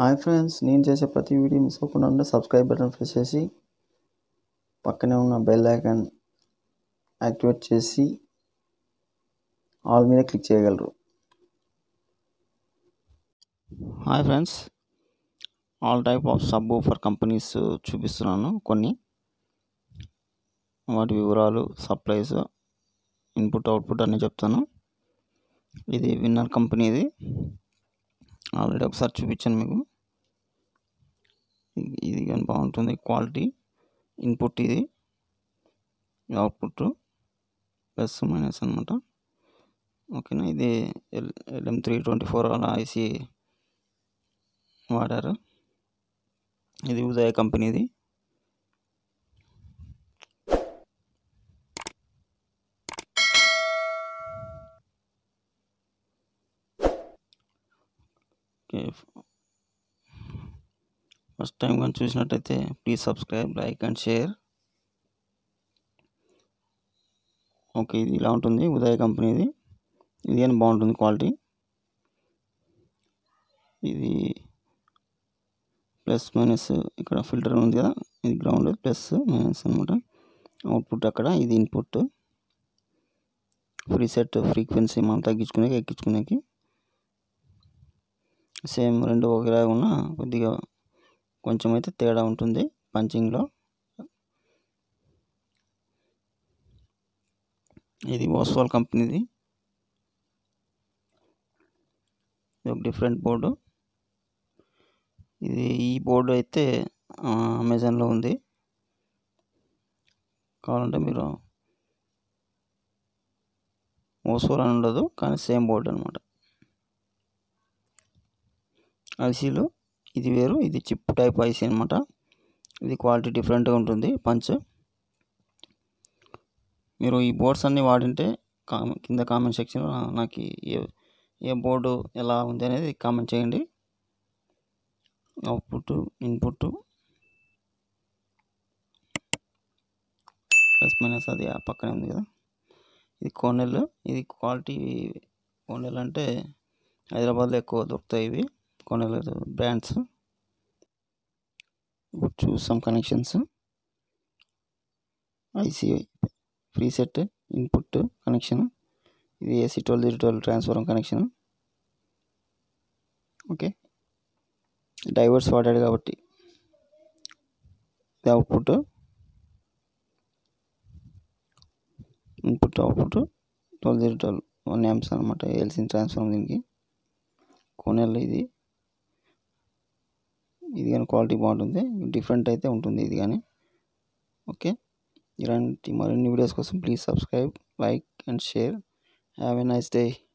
hi friends నేను చేసే ప్రతి వీడియో మిస్ అవ్వకుండా ఉంటే సబ్స్క్రైబ్ బటన్ ప్రెస్ చేసి పక్కనే ఉన్న బెల్ ఐకాన్ యాక్టివేట్ చేసి ఆల్ మీద క్లిక్ చేయగలరు hi friends all type of subwoofer companies చూపిస్తున్నాను కొన్ని వాటి వివరాలు సప్లైస్ ఇన్పుట్ అవుట్పుట్ అన్నీ చెప్తాను ఇది విన్నర్ కంపెనీది ఆల్రెడీ ఒకసారి చూపించాను మీకు ఇది కానీ బాగుంటుంది క్వాలిటీ ఇన్పుట్ ఇది అవుట్పుట్ ప్లస్ మైనస్ అనమాట ఓకేనా ఇది L LM three twenty four అలా ఐసి వాడారు ఇది ఉదయ కంపెనీది ఓకే ఫస్ట్ టైం కానీ చూసినట్టయితే please subscribe like and share okay ఇది ఇలా ఉంటుంది ఉదయ కంపెనీది ఇది కానీ బాగుంటుంది క్వాలిటీ ఇది ప్లస్ మైనస్ ఇక్కడ ఫిల్టర్ ఉంది కదా ఇది గ్రౌండ్ ప్లస్ మైనస్ అనమాట అవుట్పుట్ అక్కడ ఇది ఇన్పుట్ ఫ్రీ సెట్ ఫ్రీక్వెన్సీ మనం తగ్గించుకునేకి ఎక్కించుకునేకి సేమ్ రెండు ఒకేలాగా ఉన్న కొద్దిగా కొంచెం అయితే తేడా ఉంటుంది పంచింగ్లో ఇది ఓస్వాల్ కంపెనీది ఇది ఒక డిఫరెంట్ బోర్డు ఇది ఈ బోర్డు అయితే అమెజాన్లో ఉంది కావాలంటే మీరు ఓసోల్ అని ఉండదు కానీ సేమ్ బోర్డు అనమాట ఐసీలు ఇది వేరు ఇది చిప్ టైప్ ఐసీ అనమాట ఇది క్వాలిటీ డిఫరెంట్గా ఉంటుంది పంచ్ మీరు ఈ బోర్డ్స్ అన్నీ వాడింటే కింద కామెంట్ సెక్షన్లో నాకు ఏ ఏ బోర్డు ఎలా ఉంది అనేది కామెంట్ చేయండి అవుట్పుట్ ఇన్పుట్ ప్లస్ మైనస్ అది ఆ పక్కనే ఉంది కదా ఇది కోనెల్ ఇది క్వాలిటీ కోనెల్ అంటే హైదరాబాద్లో ఎక్కువ దొరుకుతాయి ఇవి కొనెల్ బ్రాండ్స్ చూస్ some connections IC free set input connection ఇది AC twelve zero twelve transformer connection okay డైవర్స్ వాడాడు కాబట్టి ఇది output input output twelve zero twelve one amps అనమాట ఎల్సీ ట్రాన్స్ఫార్మర్ దీనికి కోనెల్ ఇది ఇది కానీ క్వాలిటీ బాగుంటుంది డిఫరెంట్ అయితే ఉంటుంది ఇది కానీ ఓకే ఇలాంటి మరిన్ని వీడియోస్ కోసం please subscribe like and share have a nice day